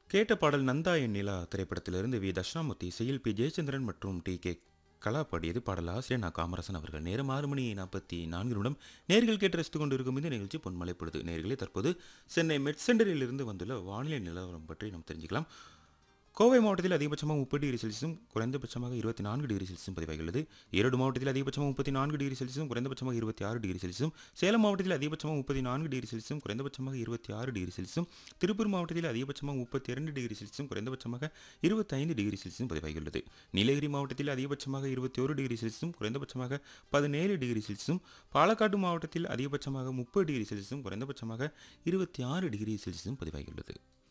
கேட்ட பாடல் நந்தா என் நிலா திரைப்படத்திலிருந்து வி தட்சிணாமூர்த்தி செயல் பி ஜெயச்சந்திரன் மற்றும் டி கே கலா பாடியது பாடல் ஆசிரியர் நான் காமராசன் அவர்கள் நேரம் ஆறு மணி நாற்பத்தி நான்கு நிமிடம் நேர்கள் கேட்டு ரசித்துக் கொண்டிருக்கும் இந்த நிகழ்ச்சி பொன்மலை பொழுது நேர்களே தற்போது சென்னை மெட் சென்டரில் இருந்து வந்துள்ள வானிலை நிலவரம் பற்றி நாம் தெரிஞ்சுக்கலாம் கோவை மாவட்டத்தில் அதிகபட்சமாக முப்பது டிகிரி செல்சியஸும் குறைந்தபட்சமாக இருபத்தி நான்கு டிகிரி செல்சியஸும் பதிவாகியுள்ளது ஈரோடு மாவட்டத்தில் அதிகபட்சமாக முப்பத்தி நான்கு டிகிரி செல்சியஸும் குறைந்தபட்சமாக இருபத்தி ஆறு டிகிரி செல்சியஸும் சேலம் மாவட்டத்தில் அதிகபட்சமாக முப்பத்தி நான்கு டிகிரி செல்சியஸும் குறைந்தபட்சமாக இருபத்தி ஆறு டிகிரி செல்சியஸும் திருப்பூர் மாவட்டத்தில் அதிகபட்சமாக முப்பத்தி இரண்டு டிகிரி செல்சியஸும் குறைந்தபட்சமாக இருபத்தைந்து டிகிரி செல்சியஸும் பதிவாகியுள்ளது நீலகிரி மாவட்டத்தில் அதிகபட்சமாக இருபத்தி ஒரு டிகிரி செல்சியஸும் குறைந்தபட்சமாக பதினேழு டிகிரி செல்சியஸும் பாலக்காடு மாவட்டத்தில் அதிகபட்சமாக முப்பது டிகிரி செல்சியஸும் குறைந்தபட்சமாக இருபத்தி ஆறு டிகிரி செல்சியஸும் பதிவாகியுள்ளது